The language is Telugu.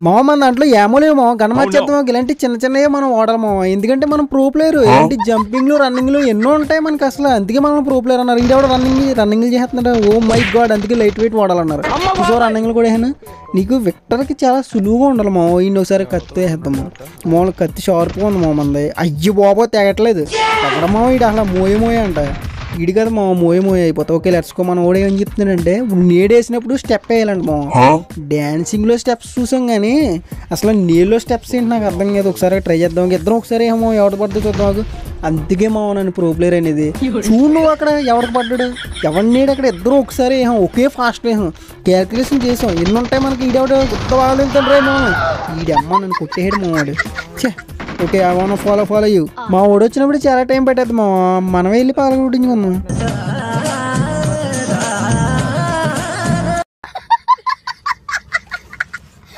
మా మన దాంట్లో ఏమోలేమో గణమచ్చేద్దాం ఇలాంటి చిన్న చిన్నవి మనం వాడాలి ఎందుకంటే మనం ప్రో ప్లేయర్ ఇలాంటి జంపింగ్లు రన్నింగ్లు ఎన్నో ఉంటాయి మనకి అసలు అందుకే మనం ప్రో ప్లేయర్ అన్నారు ఇంకెవడ రన్నింగ్ రన్నింగ్ చేస్తున్నాడు ఓ మై గాడ్ అందుకే లైట్ వెయిట్ వాడాలన్నారు సో రన్నింగ్లు కూడా వేసాను నీకు విక్టర్కి చాలా సులువుగా ఉండాలి మా ఈయన ఒకసారి కత్తి వేసేద్దాం మామూలు కత్తి షార్ప్గా ఉంది మా మంది అయ్యి బాబో తెగట్లేదు ఎక్కడమో ఇడు అసలు మోయ మోయ అంట ఇడి కదా మా మోయ మోయ అయిపోతా ఓకే లెట్స్కో మన ఓడే ఏం చెప్తున్నాడంటే ఇప్పుడు నేడేసినప్పుడు స్టెప్ వేయాలంట మా డాన్సింగ్ లో స్టెప్స్ చూసాం కానీ అసలు నీళ్ళలో స్టెప్స్ ఏంటి నాకు అర్థం కాదు ఒకసారి ట్రై చేద్దాం ఇద్దరం ఒకసారి ఏమో ఎవడ పడుతుంది చూద్దాం నాకు. అందుకే మా నన్ను ప్రో ప్లేయర్ అనేది చూడు నువ్వు అక్కడ ఎవరికి పడ్డాడు ఎవరిని అక్కడ ఇద్దరు ఒకసారి వేసాం ఒకే ఫాస్ట్ వేసాం క్యాల్కులేషన్ చేసాం ఎన్ని ఉంటాయి మనకి ఈడెవడ గుర్త వాళ్ళు రే మేము ఈడమ్మ నన్ను కొట్టేయడు మా వాడు ఛే okay I want follow follow you మా వాడు వచ్చినప్పుడు చాలా టైం పెట్టేది మా మనం వెళ్ళి పాలకొట్టించుకుందాం